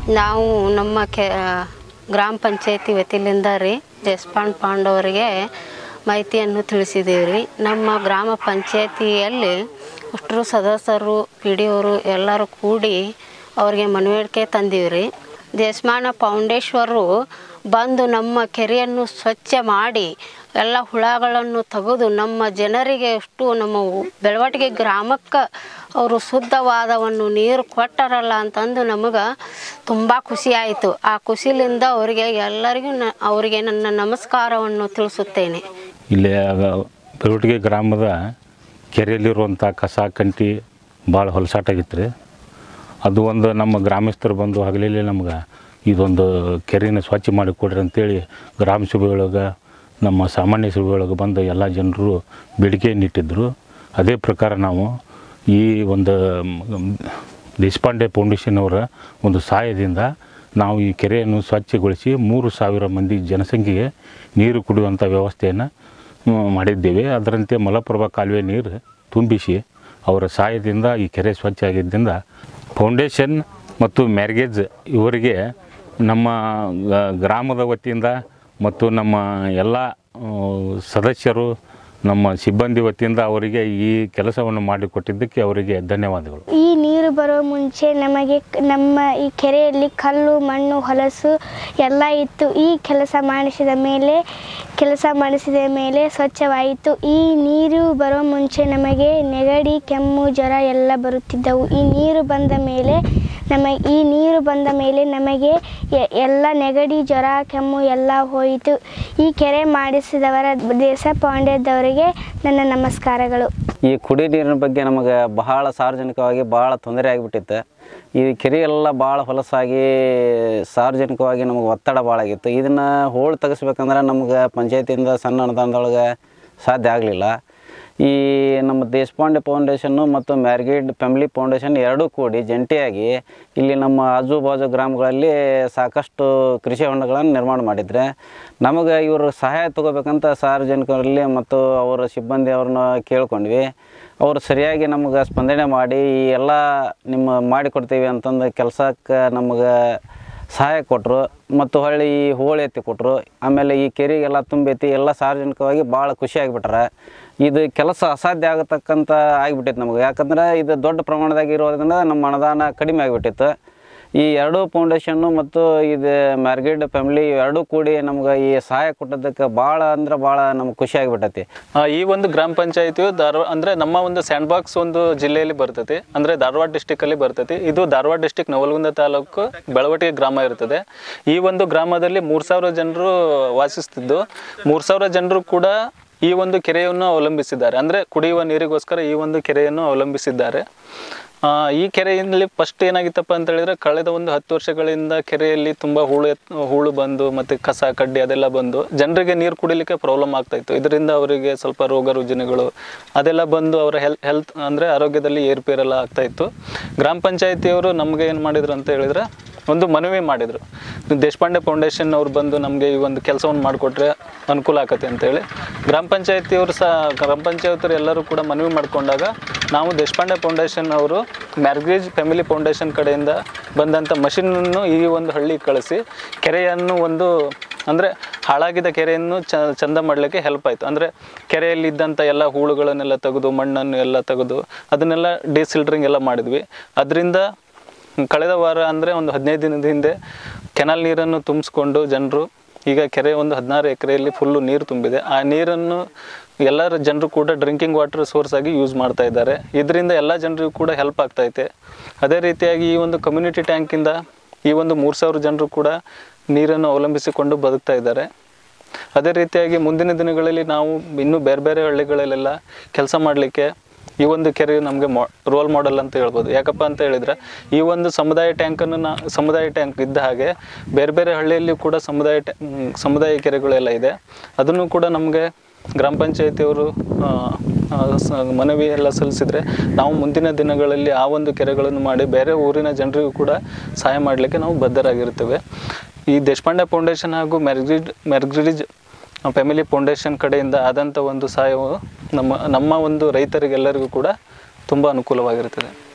ನಾವು ನಮ್ಮ ಕೆ ಗ್ರಾಮ ಪಂಚಾಯತಿ ವತಿಯಿಂದ ರೀ ದೇಶಪಾಂಡ್ ಪಾಂಡವರಿಗೆ ಮಾಹಿತಿಯನ್ನು ತಿಳಿಸಿದ್ದೀವಿ ರೀ ನಮ್ಮ ಗ್ರಾಮ ಪಂಚಾಯತಿಯಲ್ಲಿ ಅಷ್ಟರು ಸದಸ್ಯರು ಪಿ ಡಿ ಅವರು ಎಲ್ಲರೂ ಕೂಡಿ ಅವ್ರಿಗೆ ಮನವರಿಕೆ ತಂದೀವಿ ರೀ ದೇಶಮಾನ ಫೌಂಡೇಶ್ವರು ಬಂದು ನಮ್ಮ ಕೆರೆಯನ್ನು ಸ್ವಚ್ಛ ಮಾಡಿ ಎಲ್ಲ ಹುಳಗಳನ್ನು ತೆಗೆದು ನಮ್ಮ ಜನರಿಗೆ ಎಷ್ಟು ನಮ್ಮ ಉ- ಬೆಳವಟಿಗೆ ಗ್ರಾಮಕ್ಕೆ ಅವರು ಶುದ್ಧವಾದವನ್ನು ನೀರು ಕೊಟ್ಟರಲ್ಲ ಅಂತಂದು ನಮಗೆ ತುಂಬ ಖುಷಿ ಆಯಿತು ಆ ಖುಷಿಲಿಂದ ಅವರಿಗೆ ಎಲ್ಲರಿಗೂ ನ ಅವರಿಗೆ ನನ್ನ ನಮಸ್ಕಾರವನ್ನು ತಿಳಿಸುತ್ತೇನೆ ಇಲ್ಲಿ ಬೆಳವಟಿಗೆ ಗ್ರಾಮದ ಕೆರೆಯಲ್ಲಿರುವಂಥ ಕಸ ಕಂಟಿ ಭಾಳ ಹೊಲಸಾಟಾಗಿತ್ತು ರೀ ಅದು ಒಂದು ನಮ್ಮ ಗ್ರಾಮಸ್ಥರು ಬಂದು ಹಗಲಲ್ಲಿ ನಮ್ಗೆ ಇದೊಂದು ಕೆರೆನ ಸ್ವಚ್ಛ ಮಾಡಿ ಕೊಡ್ರಿ ಅಂತೇಳಿ ಗ್ರಾಮ ಸಭೆಯೊಳಗೆ ನಮ್ಮ ಸಾಮಾನ್ಯ ಸಭೆಯೊಳಗೆ ಬಂದು ಎಲ್ಲ ಜನರು ಬೇಡಿಕೆಯನ್ನು ಇಟ್ಟಿದ್ದರು ಅದೇ ಪ್ರಕಾರ ನಾವು ಈ ಒಂದು ಮ್, ದೇಶಪಾಂಡೆ ಫೌಂಡೇಶನ್ ಅವರ ಒಂದು ಸಹಾಯದಿಂದ ನಾವು ಈ ಕೆರೆಯನ್ನು ಸ್ವಚ್ಛಗೊಳಿಸಿ ಮೂರು ಸಾವಿರ ಮಂದಿ ಜನಸಂಖ್ಯೆಗೆ ನೀರು ಕುಡಿಯುವಂಥ ವ್ಯವಸ್ಥೆಯನ್ನು ಮ್, ಮಾಡಿದ್ದೇವೆ ಅದರಂತೆ ಮಲಪ್ರಭಾ ಕಾಲುವೆ ನೀರು ತುಂಬಿಸಿ ಅವರ ಸಹಾಯದಿಂದ ಈ ಕೆರೆ ಸ್ವಚ್ಛ ಆಗಿದ್ದರಿಂದ ಫೌಂಡೇಶನ್ ಮತ್ತು ಮ್ಯಾರ್ಗೇಜ್ ಇವರಿಗೆ ನಮ್ಮ ಗ- ಗ್ರಾಮದ ವತಿಯಿಂದ ಮತ್ತು ನಮ್ಮ ಎಲ್ಲ ಆ, ಸದಸ್ಯರು ನಮ್ಮ ಸಿಬ್ಬಂದಿ ವತಿಯಿಂದ ಅವರಿಗೆ ಈ ಕೆಲಸವನ್ನು ಮಾಡಿಕೊಟ್ಟಿದ್ದಕ್ಕೆ ಅವರಿಗೆ ಧನ್ಯವಾದಗಳು ಈ ನೀರು ಬರೋ ಮುಂಚೆ ನಮಗೆ ಕ- ನಮ್ಮ ಈ ಕೆರೆಯಲ್ಲಿ ಕಲ್ಲು ಮಣ್ಣು ಹೊಲಸು ಎಲ್ಲ ಇತ್ತು ಈ ಕೆಲಸ ಮಾಡಿಸಿದ ಮೇಲೆ ಕೆಲಸ ಮಾಡಿಸಿದ ಮೇಲೆ ಸ್ವಚ್ಛವಾಯಿತು ಈ ನೀರು ಬರೋ ಮುಂಚೆ ನಮಗೆ ನೆಗಡಿ ಕೆಮ್ಮು ಜ್ವರ ಎಲ್ಲ ಬರುತ್ತಿದ್ದವು ಈ ನೀರು ಬಂದ ಮೇಲೆ ನಮಗೆ ಈ ನೀರು ಬಂದ ಮೇಲೆ ನಮಗೆ ಎ- ಎಲ್ಲ ನೆಗಡಿ ಜ್ವರ ಕೆಮ್ಮು ಎಲ್ಲ ಹೋಯಿತು ಈ ಕೆರೆ ಮಾಡಿಸಿದವರ ದೇಶ ಪಾಂಡ್ಯದವರಿಗೆ ನನ್ನ ನಮಸ್ಕಾರಗಳು ಈ ಕುಡಿ ನೀರಿನ ಬಗ್ಗೆ ನಮಗೆ ಬಹಳ ಸಾರ್ವಜನಿಕವಾಗಿ ಭಾಳ ತೊಂದರೆ ಆಗಿಬಿಟ್ಟಿತ್ತು ಈ ಕೆರೆ ಎಲ್ಲ ಭಾಳ ಹೊಲಸಾಗಿ ಸಾರ್ವಜನಿಕವಾಗಿ ನಮಗೆ ಒತ್ತಡ ಭಾಳ ಆಗಿತ್ತು ಇದನ್ನು ಹೋಳು ತೆಗಿಸ್ಬೇಕಂದ್ರೆ ನಮ್ಗೆ ಪಂಚಾಯತಿಯಿಂದ ಸಣ್ಣ ಅನುದಾನದೊಳಗೆ ಸಾಧ್ಯ ಆಗಲಿಲ್ಲ ಈ ನಮ್ಮ ದೇಶಪಾಂಡೆ ಫೌಂಡೇಶನ್ನು ಮತ್ತು ಮ್ಯಾರ್ಗಿಡ್ ಫ್ಯಾಮಿಲಿ ಫೌಂಡೇಶನ್ ಎರಡೂ ಕೂಡಿ ಜಂಟಿಯಾಗಿ ಇಲ್ಲಿ ನಮ್ಮ ಆಜು ಬಾಜು ಗ್ರಾಮಗಳಲ್ಲಿ ಸಾಕಷ್ಟು ಕೃಷಿ ಹೊಂಡಗಳನ್ನು ನಿರ್ಮಾಣ ಮಾಡಿದರೆ ನಮಗೆ ಇವರು ಸಹಾಯ ತಗೋಬೇಕಂತ ಸಾರ್ವಜನಿಕರಲ್ಲಿ ಮತ್ತು ಅವರ ಸಿಬ್ಬಂದಿ ಅವ್ರನ್ನ ಕೇಳ್ಕೊಂಡ್ವಿ ಅವರು ಸರಿಯಾಗಿ ನಮಗೆ ಸ್ಪಂದನೆ ಮಾಡಿ ಈ ಎಲ್ಲ ನಿಮ್ಮ ಮಾಡಿಕೊಡ್ತೀವಿ ಅಂತಂದು ಕೆಲಸಕ್ಕೆ ನಮಗೆ ಸಹಾಯ ಕೊಟ್ಟರು ಮತ್ತು ಹೊಳ್ಳಿ ಈ ಹೋಳಿ ಎತ್ತಿ ಕೊಟ್ಟರು ಆಮೇಲೆ ಈ ಕೆರೆಗೆಲ್ಲ ತುಂಬೈತಿ ಎಲ್ಲ ಸಾರ್ವಜನಿಕವಾಗಿ ಭಾಳ ಖುಷಿ ಆಗಿಬಿಟ್ರೆ ಇದು ಕೆಲಸ ಅಸಾಧ್ಯ ಆಗತಕ್ಕಂಥ ಆಗಿಬಿಟ್ಟಿತ್ತು ನಮಗೆ ಯಾಕಂದ್ರೆ ಇದು ದೊಡ್ಡ ಪ್ರಮಾಣದಾಗ ಇರೋದ್ರಿಂದ ನಮ್ಮ ಅನುದಾನ ಕಡಿಮೆ ಆಗಿಬಿಟ್ಟಿತ್ತು ಈ ಎರಡೂ ಫೌಂಡೇಶನ್ನು ಮತ್ತು ಇದು ಮ್ಯಾರ್ಗಿಡ್ ಫ್ಯಾಮಿಲಿ ಎರಡೂ ಕೂಡಿ ನಮ್ಗೆ ಈ ಸಹಾಯ ಕೊಟ್ಟದಕ್ಕೆ ಭಾಳ ಅಂದ್ರೆ ಭಾಳ ನಮ್ಗೆ ಖುಷಿ ಆಗಿಬಿಟ್ಟೈತಿ ಆ, ಈ ಒಂದು ಗ್ರಾಮ ಪಂಚಾಯತಿಯು ಧಾರವಾಡ ಅಂದ್ರೆ ನಮ್ಮ ಒಂದು ಸ್ಯಾಂಡ್ ಬಾಕ್ಸ್ ಒಂದು ಜಿಲ್ಲೆಯಲ್ಲಿ ಬರ್ತೈತಿ ಅಂದ್ರೆ ಧಾರವಾಡ ಡಿಸ್ಟಿಕ್ ಅಲ್ಲಿ ಬರ್ತೈತಿ ಇದು ಧಾರವಾಡ ಡಿಸ್ಟಿಕ್ ನವಲಗುಂದ ತಾಲೂಕು ಬೆಳವಟಿಗೆ ಗ್ರಾಮ ಇರ್ತದೆ ಈ ಒಂದು ಗ್ರಾಮದಲ್ಲಿ ಮೂರ್ ಸಾವಿರ ಜನರು ವಾಸಿಸ್ತಿದ್ದು ಮೂರ್ ಸಾವಿರ ಜನರು ಕೂಡ ಈ ಒಂದು ಕೆರೆಯನ್ನು ಅವಲಂಬಿಸಿದ್ದಾರೆ ಅಂದ್ರೆ ಕುಡಿಯುವ ನೀರಿಗೋಸ್ಕರ ಈ ಒಂದು ಕೆರೆಯನ್ನು ಅವಲಂಬಿಸಿದ್ದಾರೆ ಆ, ಈ ಕೆರೆಯಲ್ಲಿ ಫಸ್ಟ್ ಏನಾಗಿತ್ತಪ್ಪ ಅಂತ ಹೇಳಿದ್ರೆ ಕಳೆದ ಒಂದು ಹತ್ತು ವರ್ಷಗಳಿಂದ ಕೆರೆಯಲ್ಲಿ ತುಂಬಾ ಹೂಳು ಎತ್- ಹೂಳು ಬಂದು ಮತ್ತೆ ಕಸ ಕಡ್ಡಿ ಅದೆಲ್ಲ ಬಂದು ಜನರಿಗೆ ನೀರು ಕುಡಿಲಿಕ್ಕೆ ಪ್ರಾಬ್ಲಮ್ ಆಗ್ತಾ ಇತ್ತು ಇದರಿಂದ ಅವರಿಗೆ ಸ್ವಲ್ಪ ರೋಗ ರುಜಿನಗಳು ಅದೆಲ್ಲ ಬಂದು ಅವರ ಹೆಲ್ ಹೆಲ್ತ್ ಅಂದ್ರೆ ಆರೋಗ್ಯದಲ್ಲಿ ಏರುಪೇರೆಲ್ಲ ಆಗ್ತಾ ಇತ್ತು ಗ್ರಾಮ ಪಂಚಾಯತಿಯವರು ನಮಗೆ ಏನು ಮಾಡಿದ್ರು ಅಂತ ಹೇಳಿದ್ರೆ ಒಂದು ಮನವಿ ಮಾಡಿದರು ದೇಶಪಾಂಡೆ ಫೌಂಡೇಶನ್ ಅವ್ರು ಬಂದು ನಮಗೆ ಈ ಒಂದು ಕೆಲಸವನ್ನು ಮಾಡಿಕೊಟ್ರೆ ಅನುಕೂಲ ಆಕತೆ ಅಂತೇಳಿ ಗ್ರಾಮ ಪಂಚಾಯತಿಯವರು ಸಹ ಗ್ರಾಮ ಪಂಚಾಯತಿಯವರು ಎಲ್ಲರೂ ಕೂಡ ಮನವಿ ಮಾಡಿಕೊಂಡಾಗ ನಾವು ದೇಶಪಾಂಡೆ ಫೌಂಡೇಶನ್ ಅವರು ಮ್ಯಾರ್ಗೇಜ್ ಫ್ಯಾಮಿಲಿ ಫೌಂಡೇಶನ್ ಕಡೆಯಿಂದ ಬಂದಂಥ ಮಷಿನನ್ನು ಈ ಒಂದು ಹಳ್ಳಿಗೆ ಕಳಿಸಿ ಕೆರೆಯನ್ನು ಒಂದು ಅಂದರೆ ಹಾಳಾಗಿದ್ದ ಕೆರೆಯನ್ನು ಚ ಚಂದ ಮಾಡಲಿಕ್ಕೆ ಹೆಲ್ಪ್ ಆಯಿತು ಅಂದರೆ ಕೆರೆಯಲ್ಲಿ ಇದ್ದಂಥ ಎಲ್ಲ ಹೂಳುಗಳನ್ನೆಲ್ಲ ತೆಗೆದು ಮಣ್ಣನ್ನು ಎಲ್ಲ ತೆಗೆದು ಅದನ್ನೆಲ್ಲ ಡಿಸಿಲ್ಡ್ರಿಂಗ್ ಎಲ್ಲ ಮಾಡಿದ್ವಿ ಅದರಿಂದ ಕಳೆದ ವಾರ ಅಂದರೆ ಒಂದು ಹದಿನೈದು ದಿನದ ಹಿಂದೆ ಕೆನಾಲ್ ನೀರನ್ನು ತುಂಬಿಸ್ಕೊಂಡು ಜನರು ಈಗ ಕೆರೆ ಒಂದು ಹದಿನಾರು ಎಕರೆಯಲ್ಲಿ ಫುಲ್ಲು ನೀರು ತುಂಬಿದೆ ಆ ನೀರನ್ನು ಎಲ್ಲರ ಜನರು ಕೂಡ ಡ್ರಿಂಕಿಂಗ್ ವಾಟರ್ ಸೋರ್ಸ್ ಆಗಿ ಯೂಸ್ ಮಾಡ್ತಾ ಇದ್ದಾರೆ ಇದರಿಂದ ಎಲ್ಲ ಜನರಿಗೂ ಕೂಡ ಹೆಲ್ಪ್ ಆಗ್ತೈತೆ ಅದೇ ರೀತಿಯಾಗಿ ಈ ಒಂದು ಕಮ್ಯುನಿಟಿ ಟ್ಯಾಂಕಿಂದ ಈ ಒಂದು ಮೂರು ಸಾವಿರ ಜನರು ಕೂಡ ನೀರನ್ನು ಅವಲಂಬಿಸಿಕೊಂಡು ಬದುಕ್ತಾ ಇದ್ದಾರೆ ಅದೇ ರೀತಿಯಾಗಿ ಮುಂದಿನ ದಿನಗಳಲ್ಲಿ ನಾವು ಇನ್ನೂ ಬೇರೆ ಬೇರೆ ಹಳ್ಳಿಗಳಲ್ಲೆಲ್ಲ ಕೆಲಸ ಮಾಡಲಿಕ್ಕೆ ಈ ಒಂದು ಕೆರೆ ನಮಗೆ ಮಾ ರೋಲ್ ಮಾಡೆಲ್ ಅಂತ ಹೇಳ್ಬೋದು ಯಾಕಪ್ಪ ಅಂತ ಹೇಳಿದ್ರೆ ಈ ಒಂದು ಸಮುದಾಯ ಟ್ಯಾಂಕನ್ನು ನಾ ಸಮುದಾಯ ಟ್ಯಾಂಕ್ ಇದ್ದ ಹಾಗೆ ಬೇರೆ ಬೇರೆ ಹಳ್ಳಿಯಲ್ಲಿ ಕೂಡ ಸಮುದಾಯ ಟ್ಯಾ ಮ್, ಸಮುದಾಯ ಕೆರೆಗಳೆಲ್ಲ ಇದೆ ಅದನ್ನು ಕೂಡ ನಮಗೆ ಗ್ರಾಮ ಪಂಚಾಯತಿಯವರು ಆ, ಆ, ಸ- ಮನವಿ ಎಲ್ಲ ಸಲ್ಲಿಸಿದ್ರೆ ನಾವು ಮುಂದಿನ ದಿನಗಳಲ್ಲಿ ಆ ಒಂದು ಕೆರೆಗಳನ್ನು ಮಾಡಿ ಬೇರೆ ಊರಿನ ಜನರಿಗೂ ಕೂಡ ಸಹಾಯ ಮಾಡಲಿಕ್ಕೆ ನಾವು ಬದ್ಧರಾಗಿರ್ತೇವೆ ಈ ದೇಶಪಾಂಡೆ ಫೌಂಡೇಶನ್ ಹಾಗೂ ಮೆರ್ಗ್ರಿಡ್ ಮೆರ್ಗ್ರಿಡ್ಜ್ ಫ್ಯಾಮಿಲಿ ಫೌಂಡೇಶನ್ ಕಡೆಯಿಂದ ಆದಂಥ ಒಂದು ಸಹಾಯವು ನಮ್ಮ ನಮ್ಮ ಒಂದು ರೈತರಿಗೆಲ್ಲರಿಗೂ ಕೂಡ ತುಂಬ ಅನುಕೂಲವಾಗಿರುತ್ತದೆ